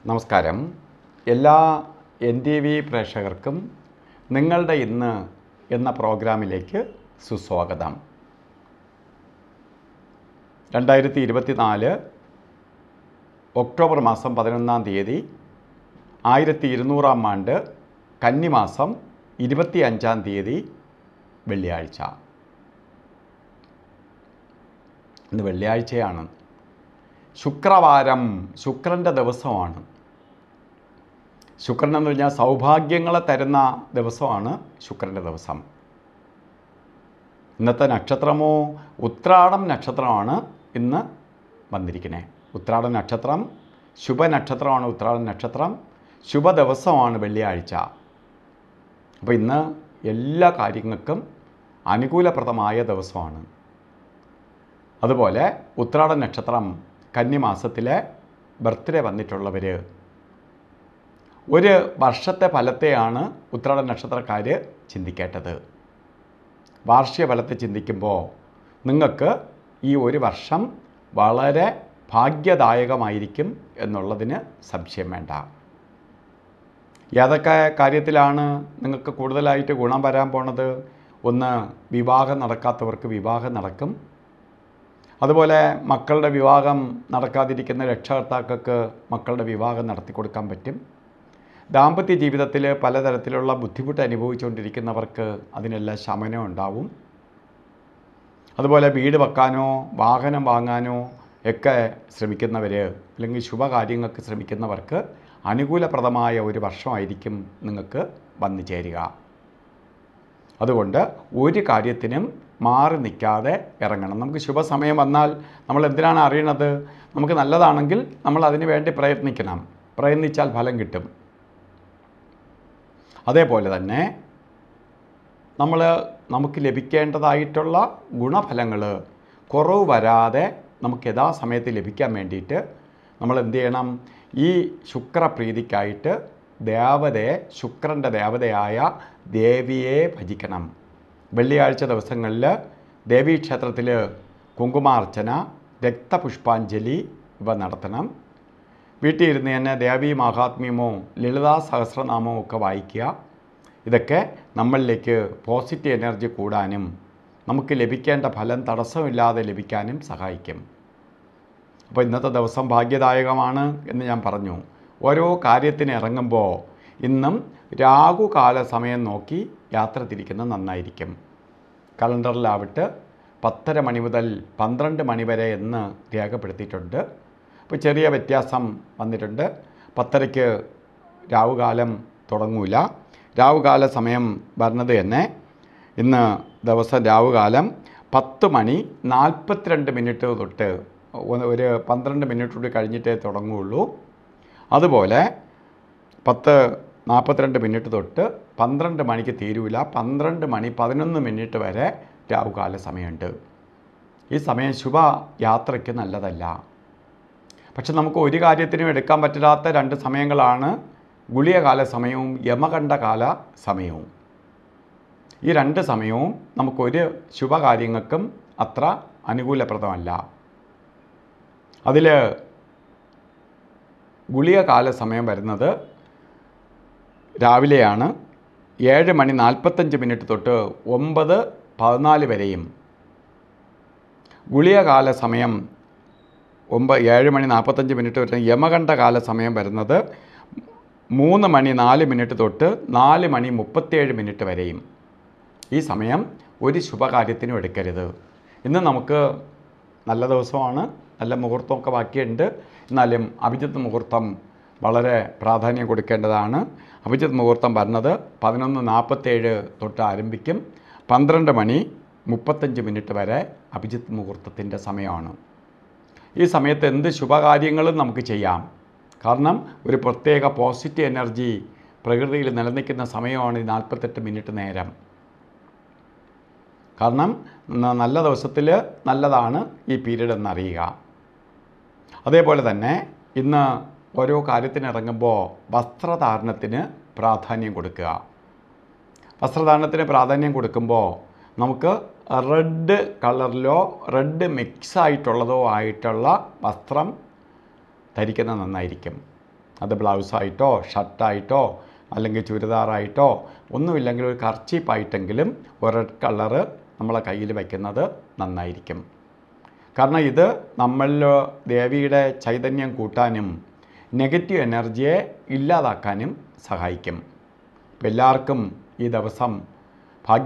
നമസ്കാരം എല്ലാ N T V പ്രേക്ഷകർക്കും നിങ്ങളുടെ ഇന്ന് എന്ന പ്രോഗ്രാമിലേക്ക് സുസ്വാഗതം രണ്ടായിരത്തി ഇരുപത്തിനാല് ഒക്ടോബർ മാസം പതിനൊന്നാം തീയതി ആയിരത്തി ഇരുന്നൂറാം ആണ്ട് കന്നിമാസം ഇരുപത്തി അഞ്ചാം തീയതി വെള്ളിയാഴ്ച ഇന്ന് വെള്ളിയാഴ്ചയാണ് ശുക്രവാരം ശുക്രൻ്റെ ദിവസമാണ് ശുക്രൻ എന്ന് പറഞ്ഞാൽ സൗഭാഗ്യങ്ങളെ തരുന്ന ദിവസമാണ് ശുക്രൻ്റെ ദിവസം ഇന്നത്തെ നക്ഷത്രമോ ഉത്രാടം നക്ഷത്രമാണ് ഇന്ന് വന്നിരിക്കുന്നത് ഉത്രാടം നക്ഷത്രം ശുഭനക്ഷത്രമാണ് ഉത്രാടം നക്ഷത്രം ശുഭ ദിവസമാണ് വെള്ളിയാഴ്ച അപ്പോൾ ഇന്ന് എല്ലാ കാര്യങ്ങൾക്കും അനുകൂലപ്രദമായ ദിവസമാണ് അതുപോലെ ഉത്രാട നക്ഷത്രം കന്നിമാസത്തിലെ ബർത്ത്ഡേ വന്നിട്ടുള്ളവർ ഒരു വർഷത്തെ ഫലത്തെയാണ് ഉത്രാട നക്ഷത്രക്കാർ ചിന്തിക്കേണ്ടത് വാർഷിക ഫലത്തെ ചിന്തിക്കുമ്പോൾ നിങ്ങൾക്ക് ഈ ഒരു വർഷം വളരെ ഭാഗ്യദായകമായിരിക്കും എന്നുള്ളതിന് സംശയം വേണ്ട ഏതൊക്കെ കാര്യത്തിലാണ് നിങ്ങൾക്ക് കൂടുതലായിട്ട് ഗുണം വരാൻ പോണത് ഒന്ന് വിവാഹം നടക്കാത്തവർക്ക് വിവാഹം നടക്കും അതുപോലെ മക്കളുടെ വിവാഹം നടക്കാതിരിക്കുന്ന രക്ഷകർത്താക്കൾക്ക് മക്കളുടെ വിവാഹം നടത്തി കൊടുക്കാൻ പറ്റും ദാമ്പത്യ ജീവിതത്തിൽ പലതരത്തിലുള്ള ബുദ്ധിമുട്ട് അനുഭവിച്ചുകൊണ്ടിരിക്കുന്നവർക്ക് അതിനെല്ലാം ശമനം ഉണ്ടാവും അതുപോലെ വീട് വെക്കാനോ വാഹനം വാങ്ങാനോ ഒക്കെ ശ്രമിക്കുന്നവർ അല്ലെങ്കിൽ ശുഭകാര്യങ്ങൾക്ക് ശ്രമിക്കുന്നവർക്ക് അനുകൂലപ്രദമായ ഒരു വർഷമായിരിക്കും നിങ്ങൾക്ക് വന്നു ചേരുക അതുകൊണ്ട് ഒരു കാര്യത്തിനും മാറി നിൽക്കാതെ ഇറങ്ങണം നമുക്ക് ശുഭസമയം വന്നാൽ നമ്മൾ എന്തിനാണ് അറിയണത് നമുക്ക് നല്ലതാണെങ്കിൽ നമ്മൾ അതിന് വേണ്ടി പ്രയത്നിക്കണം പ്രയത്നിച്ചാൽ ഫലം കിട്ടും അതേപോലെ തന്നെ നമ്മൾ നമുക്ക് ലഭിക്കേണ്ടതായിട്ടുള്ള ഗുണഫലങ്ങൾ കുറവ് വരാതെ നമുക്ക് യഥാസമയത്ത് ലഭിക്കാൻ വേണ്ടിയിട്ട് നമ്മൾ എന്ത് ചെയ്യണം ഈ ശുക്രപ്രീതിക്കായിട്ട് ദേവതയെ ശുക്രൻ്റെ ദേവതയായ ദേവിയെ ഭജിക്കണം വെള്ളിയാഴ്ച ദിവസങ്ങളിൽ ദേവീക്ഷേത്രത്തിൽ കുങ്കുമാർച്ചന രക്തപുഷ്പാഞ്ജലി ഇവ നടത്തണം വീട്ടിൽ ഇരുന്ന് തന്നെ ദേവി മഹാത്മ്യമോ ലളിതാ സഹസ്രനാമോ ഒക്കെ വായിക്കുക ഇതൊക്കെ നമ്മളിലേക്ക് പോസിറ്റീവ് എനർജി കൂടാനും നമുക്ക് ലഭിക്കേണ്ട ഫലം തടസ്സമില്ലാതെ ലഭിക്കാനും സഹായിക്കും അപ്പോൾ ഇന്നത്തെ ദിവസം ഭാഗ്യദായകമാണ് എന്ന് ഞാൻ പറഞ്ഞു ഓരോ കാര്യത്തിന് ഇറങ്ങുമ്പോൾ ഇന്നും രാഹുകാല സമയം നോക്കി യാത്ര തിരിക്കുന്നത് നന്നായിരിക്കും കലണ്ടറിലാവിട്ട് പത്തര മണി മുതൽ പന്ത്രണ്ട് മണി വരെ എന്ന് രേഖപ്പെടുത്തിയിട്ടുണ്ട് അപ്പോൾ ചെറിയ വ്യത്യാസം വന്നിട്ടുണ്ട് പത്തരയ്ക്ക് രാവുകാലം തുടങ്ങൂല രാവുകാല സമയം വരുന്നത് തന്നെ ഇന്ന് ദിവസം രാവുകാലം പത്ത് മണി നാൽപ്പത്തിരണ്ട് മിനിറ്റ് തൊട്ട് ഒ- ഒരു പന്ത്രണ്ട് മിനിറ്റ് കൂടി കഴിഞ്ഞിട്ടേ തുടങ്ങുകയുള്ളൂ അതുപോലെ പത്ത് നാൽപ്പത്തിരണ്ട് മിനിറ്റ് തൊട്ട് പന്ത്രണ്ട് മണിക്ക് തീരൂല പന്ത്രണ്ട് മണി പതിനൊന്ന് മിനിറ്റ് വരെ രാവുകാല സമയമുണ്ട് ഈ സമയം ശുഭ യാത്രയ്ക്ക് നല്ലതല്ല പക്ഷെ നമുക്ക് ഒരു കാര്യത്തിനും എടുക്കാൻ പറ്റാത്ത രണ്ട് സമയങ്ങളാണ് ഗുളികകാല സമയവും യമകണ്ഠകാല സമയവും ഈ രണ്ട് സമയവും നമുക്കൊരു ശുഭകാര്യങ്ങൾക്കും അത്ര അനുകൂലപ്രദമല്ല അതിൽ ഗുളികകാല സമയം വരുന്നത് രാവിലെയാണ് ഏഴ് മണി നാൽപ്പത്തഞ്ച് മിനിറ്റ് തൊട്ട് ഒമ്പത് പതിനാല് വരെയും ഗുളികകാല സമയം ഒമ്പ ഏഴ് മണി നാൽപ്പത്തഞ്ച് മിനിറ്റ് വരെ യമകണ്ഠകാല സമയം വരുന്നത് മൂന്ന് മണി നാല് മിനിറ്റ് തൊട്ട് നാല് മണി മുപ്പത്തേഴ് മിനിറ്റ് വരെയും ഈ സമയം ഒരു ശുഭകാര്യത്തിനും എടുക്കരുത് ഇന്ന് നമുക്ക് നല്ല ദിവസമാണ് നല്ല മുഹൂർത്തമൊക്കെ ബാക്കിയുണ്ട് എന്നാലും അഭിജിത്ത് മുഹൂർത്തം വളരെ പ്രാധാന്യം കൊടുക്കേണ്ടതാണ് അഭിജിത്ത് മുഹൂർത്തം വരുന്നത് പതിനൊന്ന് നാൽപ്പത്തേഴ് തൊട്ട് ആരംഭിക്കും പന്ത്രണ്ട് മണി മുപ്പത്തഞ്ച് മിനിറ്റ് വരെ അഭിജിത്ത് മുഹൂർത്തത്തിൻ്റെ സമയമാണ് ഈ സമയത്ത് എന്ത് ശുഭകാര്യങ്ങളും നമുക്ക് ചെയ്യാം കാരണം ഒരു പ്രത്യേക പോസിറ്റീവ് എനർജി പ്രകൃതിയിൽ നിലനിൽക്കുന്ന സമയമാണ് ഈ നാൽപ്പത്തെട്ട് മിനിറ്റ് നേരം കാരണം ന- നല്ല ദിവസത്തിൽ നല്ലതാണ് ഈ പീരീഡ് എന്നറിയുക അതേപോലെ തന്നെ ഇന്ന് ഓരോ കാര്യത്തിന് ഇറങ്ങുമ്പോൾ വസ്ത്രധാരണത്തിന് പ്രാധാന്യം കൊടുക്കുക വസ്ത്രധാരണത്തിന് പ്രാധാന്യം കൊടുക്കുമ്പോൾ നമുക്ക് റെഡ് കളറിലോ റെഡ് മിക്സ് ആയിട്ടുള്ളതോ ആയിട്ടുള്ള വസ്ത്രം ധരിക്കുന്നത് നന്നായിരിക്കും അത് ബ്ലൗസായിട്ടോ ഷർട്ടായിട്ടോ അല്ലെങ്കിൽ ചുരിദാറായിട്ടോ ഒന്നുമില്ലെങ്കിൽ ഒരു കർച്ചീപ്പായിട്ടെങ്കിലും ഒരു റെഡ് കളറ് നമ്മളെ കയ്യിൽ വയ്ക്കുന്നത് നന്നായിരിക്കും കാരണം ഇത് നമ്മളിൽ ദേവിയുടെ ചൈതന്യം കൂട്ടാനും നെഗറ്റീവ് എനർജിയെ ഇല്ലാതാക്കാനും സഹായിക്കും അപ്പോൾ എല്ലാവർക്കും ഈ ദിവസം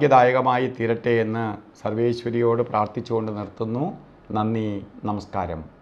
ഭാഗ്യദായകമായി തീരട്ടെ എന്ന് സർവേശ്വരിയോട് പ്രാർത്ഥിച്ചുകൊണ്ട് നിർത്തുന്നു നന്ദി നമസ്കാരം